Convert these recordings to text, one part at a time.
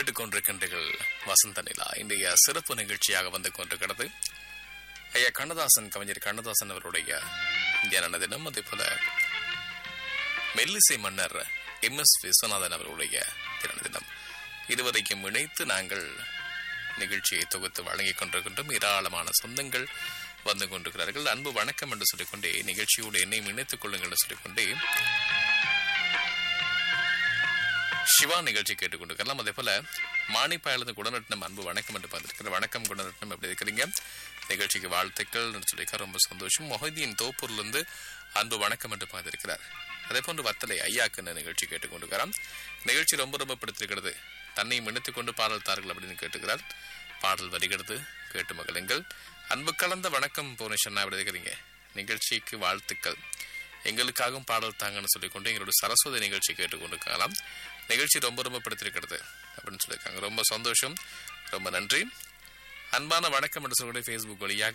கேட்டுக்கொண்டிருக்கின்றீர்கள் வசந்த நிலா இன்றைய சிறப்பு நிகழ்ச்சியாக வந்து கொண்டிருக்கிறது ஐயா கண்ணதாசன் கவிஞர் கண்ணதாசன் அவருடைய தியான தினம் அதே போல மெல்லிசை மன்னர் எம் எஸ் விஸ்வநாதன் அவருடைய தின தினம் இதுவரைக்கும் இணைத்து நாங்கள் நிகழ்ச்சியை தொகுத்து வழங்கிக் கொண்டிருக்கின்றோம் ஏராளமான சொந்தங்கள் வந்து கொண்டிருக்கிறார்கள் அன்பு வணக்கம் என்று சொல்லிக்கொண்டே நிகழ்ச்சியோடு என்னையும் இணைத்துக் கொள்ளுங்கள் என்று சொல்லிக்கொண்டே சிவா நிகழ்ச்சி கேட்டுக்கொண்டிருக்கலாம் அதே போல மாணிப்பாயிலிருந்து குணரட்னம் அன்பு வணக்கம் என்று பார்த்திருக்கிறேன் வணக்கம் குணரட்னம் எப்படி இருக்கிறீங்க நிகழ்ச்சிக்கு வாழ்த்துக்கள் சொல்லியிருக்கார் ரொம்ப சந்தோஷம் மொஹதீன் தோப்பூர்லேருந்து அன்பு வணக்கம் என்று பார்த்திருக்கிறார் அதே போன்று வத்தலை ஐயாக்குன்னு நிகழ்ச்சி கேட்டுக்கொண்டிருக்கிறார் நிகழ்ச்சி ரொம்ப ரொம்ப பிடித்திருக்கிறது தன்னை இணைத்துக் கொண்டு பாடல் தார்கள் அப்படின்னு கேட்டுக்கிறார் பாடல் வருகிறது கேட்டு மகளுங்கள் அன்பு கலந்த வணக்கம் புவனேஸ்வரனா எப்படி இருக்கிறீங்க நிகழ்ச்சிக்கு வாழ்த்துக்கள் எங்களுக்காகவும் பாடல் தாங்கன்னு சொல்லிக்கொண்டு எங்களோட சரஸ்வதி நிகழ்ச்சி கேட்டுக்கொண்டிருக்கலாம் நிகழ்ச்சி ரொம்ப ரொம்ப பிடித்திருக்கிறது அப்படின்னு சொல்லியிருக்காங்க ரொம்ப சந்தோஷம் ரொம்ப நன்றி அன்பான வணக்கம் என்று சொல்லக்கூடிய ஃபேஸ்புக் வழியாக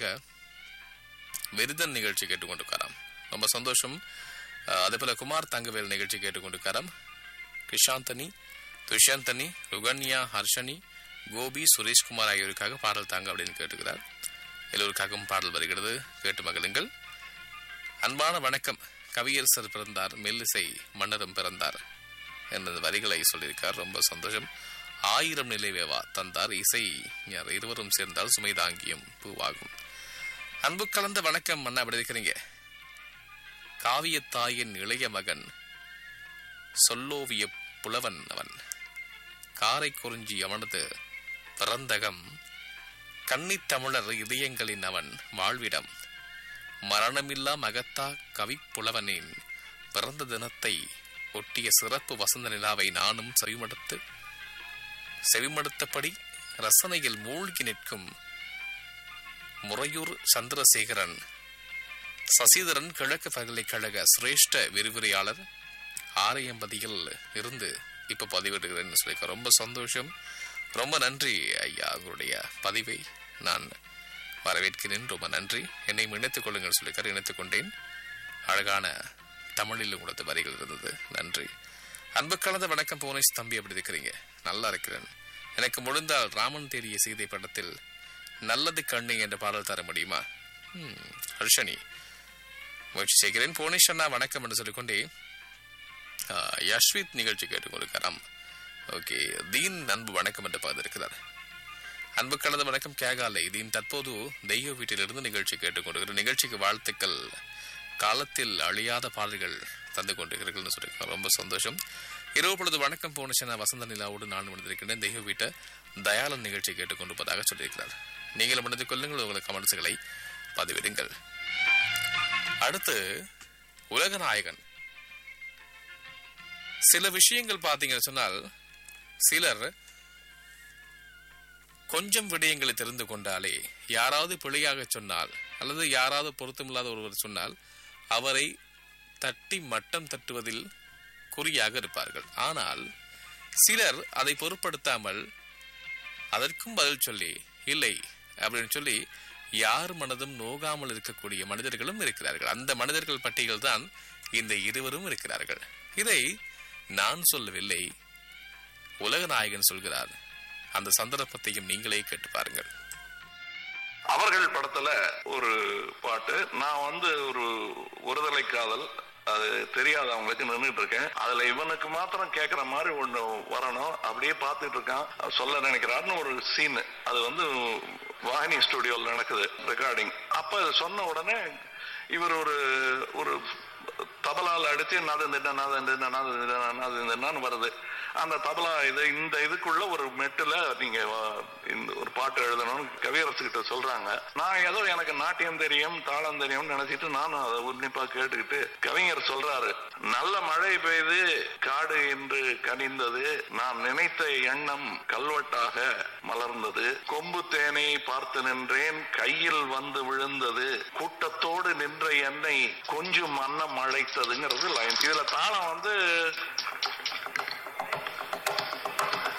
விருதன் நிகழ்ச்சி கேட்டுக்கொண்டிருக்காராம் ரொம்ப சந்தோஷம் அஹ், அதே போல குமார் தங்கவேல் நிகழ்ச்சி கேட்டுக்கொண்டிருக்காராம் கிருஷாந்தனி துஷாந்தனி ருகன்யா ஹர்ஷனி கோபி சுரேஷ்குமார் ஆகியோருக்காக பாடல் தாங்க அப்படின்னு கேட்டுக்கிறார் எல்லோருக்காகவும் பாடல் வருகிறது கேட்டு மகிழுங்கள் அன்பான வணக்கம் கவியரசர் பிறந்தார் மெல்லிசை மன்னரும் பிறந்தார் எனது வரிகளை சொல்லியிருக்கார் ரொம்ப சந்தோஷம் ஆயிரம் நிலைவேவா தந்தார் இசை ஞர் இருவரும் சேர்ந்தால் சுமை தாங்கியும் பூவாகும் அன்பு கலந்த வணக்கம் அண்ணா அப்படி இருக்கிறீங்க காவியத்தாயின் இளைய மகன் சொல்லோவிய புலவன் அவன் காரை குறிஞ்சி அவனது பிறந்தகம் கன்னித்தமிழர் இதயங்களின் அவன் வாழ்விடம் மரணமில்லா மகத்தா கவிப்புலவனின் பிறந்த தினத்தை ஒட்டிய சிறப்பு வசந்த நிலாவை நானும் செவிமடுத்து செவிமடுத்தபடி ரசனையில் மூழ்கி நிற்கும் முறையூர் சந்திரசேகரன் சசிதரன் கிழக்கு பல்கலைக்கழக சிரேஷ்ட விரிவுரையாளர் ஆரையம்பதியில் இருந்து இப்ப பதிவிடுகிறேன்னு சொல்லியிருக்க ரொம்ப சந்தோஷம் ரொம்ப நன்றி ஐயா உங்களுடைய பதிவை நான் வரவேற்கிறேன் ரொம்ப நன்றி என்னை இணைத்துக் கொள்ளுங்கள் சொல்லியிருக்கார் இணைத்துக் கொண்டேன் அழகான தமிழில் உங்களது வரிகள் இருந்தது நன்றி அன்பு கலந்த வணக்கம் புவனேஷ் தம்பி எப்படி இருக்கிறீங்க நல்லா இருக்கிறேன் எனக்கு முடிந்தால் ராமன் தேடிய சீதை படத்தில் நல்லது கண்ணு என்ற பாடல் தர முடியுமா ம், ஹர்ஷனி முயற்சி செய்கிறேன் புவனேஷ் அண்ணா வணக்கம் என்று சொல்லிக்கொண்டே ஆ, யஷ்வித் நிகழ்ச்சி கேட்டுக்கொண்டிருக்கிறாராம் ஓகே தீன் அன்பு வணக்கம் என்று பார்த்திருக்கிறார் அன்பு கலந்த வணக்கம் கேகாலை தீன் தற்போது தெய்வ வீட்டிலிருந்து நிகழ்ச்சி கேட்டுக்கொண்டிருக்கிற நிகழ்ச்சிக்கு வாழ்த்துக்கள் காலத்தில் அழியாத பாடல்கள் தந்து கொண்டிருக்கிறீர்கள் சொல்லியிருக்கோம் ரொம்ப சந்தோஷம் இரவு பொழுது வணக்கம் போனுச்சு நான் வசந்த நிலாவோடு நான் வந்திருக்கிறேன் தெய்வ வீட்டை தயாளன் நிகழ்ச்சி கேட்டுக்கொண்டிருப்பதாக சொல்லியிருக்கிறார் நீங்களும் இணைந்து கொள்ளுங்கள் உங்கள் கமெண்ட்ஸ்களை பதிவிடுங்கள் அடுத்து உலகநாயகன் சில விஷயங்கள் பார்த்தீங்கன்னு சொன்னால் சிலர் கொஞ்சம் விடயங்களை தெரிந்து கொண்டாலே யாராவது பிழையாக சொன்னால் அல்லது யாராவது பொருத்தமில்லாத ஒருவர் சொன்னால் அவரை தட்டி மட்டம் தட்டுவதில் குறியாக இருப்பார்கள் ஆனால் சிலர் அதை பொருட்படுத்தாமல் அதற்கும் பதில் சொல்லி இல்லை அப்படின்னு சொல்லி யார் மனதும் நோகாமல் இருக்கக்கூடிய மனிதர்களும் இருக்கிறார்கள் அந்த மனிதர்கள் பட்டியல் தான் இந்த இருவரும் இருக்கிறார்கள் இதை நான் சொல்லவில்லை உலகநாயகன் சொல்கிறார் அந்த சந்தர்ப்பத்தையும் நீங்களே கேட்டு பாருங்கள் அவர்கள் படத்துல ஒரு பாட்டு நான் வந்து ஒரு ஒருதலை காதல் அது தெரியாது அவங்களுக்கு நின்றுட்டு இருக்கேன் அதுல இவனுக்கு மாத்திரம் கேக்குற மாதிரி ஒண்ணு வரணும் அப்படியே பார்த்துட்டு இருக்கான் சொல்ல நினைக்கிறாருன்னு ஒரு சீன் அது வந்து வாகினி ஸ்டுடியோல நடக்குது ரெக்கார்டிங் அப்ப இது சொன்ன உடனே இவர் ஒரு ஒரு தபலால அடிச்சு நாது இந்த நாது இந்த நாது இந்த நாது இந்த வருது அந்த தபலா இது இந்த இதுக்குள்ள ஒரு மெட்டுல நீங்க வா- இந்த ஒரு பாட்டு எழுதணும்னு கவியரசு கிட்ட சொல்றாங்க நான் ஏதோ எனக்கு நாட்டியம் தெரியும் தாளம் தெரியும்னு நினைச்சிட்டு நானும் அதை உன்னிப்பா கேட்டுக்கிட்டு கவிஞர் சொல்றாரு நல்ல மழை பெய்து காடு என்று கனிந்தது நான் நினைத்த எண்ணம் கல்வெட்டாக மலர்ந்தது கொம்பு தேனை பார்த்து நின்றேன் கையில் வந்து விழுந்தது கூட்டத்தோடு நின்ற என்னை கொஞ்சம் அன்னம் அழைத்ததுங்கிறது லைன் இதுல தாளம் வந்து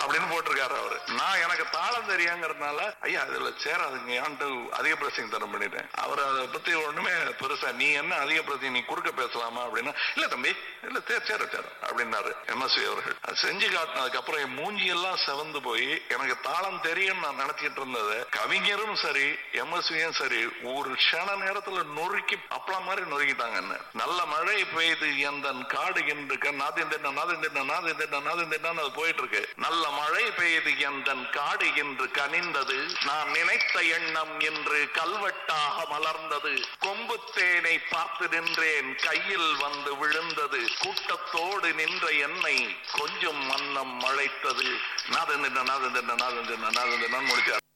அப்படின்னு போட்டிருக்காரு அவரு நான் எனக்கு தாளம் தெரியாங்கிறதுனால ஐயா இதுல சேராதுங்க ஏன்ட்டு அதிக பிரசங்க தரம் பண்ணிட்டேன் அவர் அதை பத்தி ஒண்ணுமே பெருசா நீ என்ன அதிக பிரசங்க நீ குறுக்க பேசலாமா அப்படின்னா இல்ல தம்பி இல்ல தே சேர சேர அப்படின்னாரு எம்எஸ்வி அவர்கள் அது செஞ்சு காட்டினதுக்கு அப்புறம் என் மூஞ்சி எல்லாம் செவந்து போய் எனக்கு தாளம் தெரியும் நான் நினைச்சிட்டு இருந்தது கவிஞரும் சரி எம்எஸ்வியும் சரி ஒரு க்ஷண நேரத்துல நொறுக்கி அப்பளம் மாதிரி நொறுக்கிட்டாங்க என்ன நல்ல மழை பெய்து எந்த காடு என்று நாதின் திட்டம் நாதின் திட்டம் நாதின் திட்டம் நாதின் திட்டம் அது போயிட்டு இருக்கு நல்ல மழை பெய்து எந்த காடு என்று கனிந்தது நான் நினைத்த எண்ணம் என்று கல்வெட்டாக மலர்ந்தது கொம்பு தேனை பார்த்து நின்றேன் கையில் வந்து விழுந்தது கூட்டத்தோடு நின்ற என்னை கொஞ்சம் மன்னம் மழைத்தது நாதன் திட்டம் நாதன் திட்டம் நாதன் திட்டம் நாதன் திட்டம் முடிச்சார்